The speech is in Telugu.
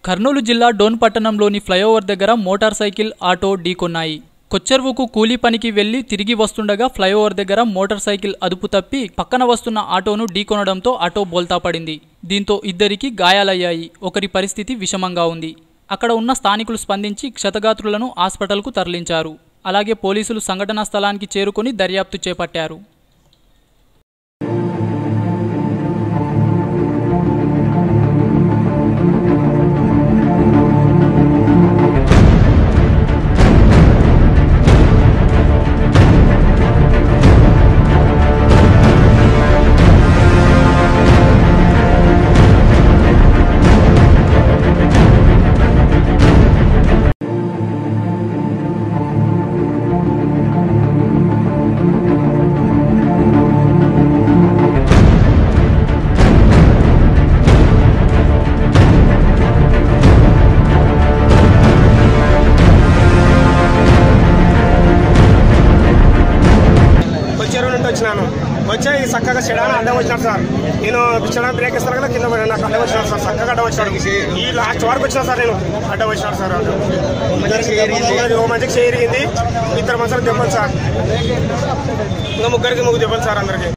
కర్నూలు జిల్లా డోన్ పట్టణంలోని ఫ్లైఓవర్ దగ్గర మోటార్ సైకిల్ ఆటో ఢీకొన్నాయి కొచ్చెరువుకు కూలీ పనికి వెళ్లి తిరిగి వస్తుండగా ఫ్లైఓవర్ దగ్గర మోటార్ సైకిల్ అదుపు తప్పి పక్కన వస్తున్న ఆటోను ఢీకొనడంతో ఆటో బోల్తా పడింది దీంతో ఇద్దరికి గాయాలయ్యాయి ఒకరి పరిస్థితి విషమంగా ఉంది అక్కడ ఉన్న స్థానికులు స్పందించి క్షతగాత్రులను హాస్పిటల్కు తరలించారు అలాగే పోలీసులు సంఘటనా స్థలానికి చేరుకొని దర్యాప్తు చేపట్టారు వచ్చారు నుండి వచ్చినాను వచ్చే ఈ చక్కగా చెడాన అడ్డం వచ్చినాడు సార్ నేను చెడా బ్రేక్ ఇస్తాను కదా కింద పడి నాకు అడ్డం వచ్చినాడు సార్ చక్కగా అడ్డం వచ్చాడు ఈ లాస్ట్ వరకు వచ్చినా సార్ నేను అడ్డం వచ్చినాడు సార్ అడ్డం. ఓ మంచిగా చేరిగింది ఇద్దరు మనుషులకు దెబ్బలు సార్ ఇంకా ముగ్గురికి ముగ్గురు దెబ్బలు సార్ అందరికి